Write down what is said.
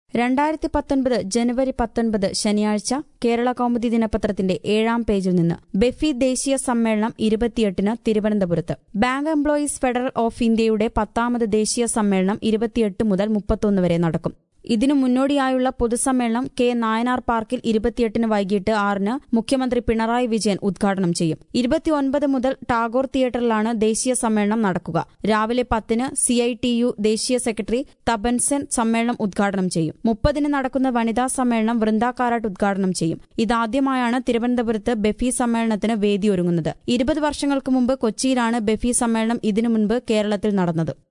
രണ്ടായിരത്തി പത്തൊൻപത് ജനുവരി പത്തൊൻപത് ശനിയാഴ്ച കേരള കൗമുദി ദിനപത്രത്തിന്റെ ഏഴാം പേജിൽ നിന്ന് ബെഫി ദേശീയ സമ്മേളനം ഇരുപത്തിയെട്ടിന് തിരുവനന്തപുരത്ത് ബാങ്ക് എംപ്ലോയീസ് ഫെഡറൽ ഓഫ് ഇന്ത്യയുടെ പത്താമത് ദേശീയ സമ്മേളനം ഇരുപത്തിയെട്ട് മുതൽ മുപ്പത്തൊന്ന് വരെ നടക്കും ഇതിനു മുന്നോടിയായുള്ള പൊതുസമ്മേളനം കെ നായനാർ പാർക്കിൽ ഇരുപത്തിയെട്ടിന് വൈകിട്ട് ആറിന് മുഖ്യമന്ത്രി പിണറായി വിജയൻ ഉദ്ഘാടനം ചെയ്യും ഇരുപത്തിയൊൻപത് മുതൽ ടാഗോർ തിയേറ്ററിലാണ് ദേശീയ സമ്മേളനം നടക്കുക രാവിലെ പത്തിന് സിഐടിയു ദേശീയ സെക്രട്ടറി തപൻസെൻ സമ്മേളനം ഉദ്ഘാടനം ചെയ്യും മുപ്പതിന് നടക്കുന്ന വനിതാ സമ്മേളനം വൃന്ദ കാരാട്ട് ഉദ്ഘാടനം ചെയ്യും ഇതാദ്യമായാണ് തിരുവനന്തപുരത്ത് ബെഫി സമ്മേളനത്തിന് വേദിയൊരുങ്ങുന്നത് ഇരുപത് വർഷങ്ങൾക്ക് മുമ്പ് കൊച്ചിയിലാണ് ബെഫി സമ്മേളനം ഇതിനു മുൻപ് കേരളത്തിൽ നടന്നത്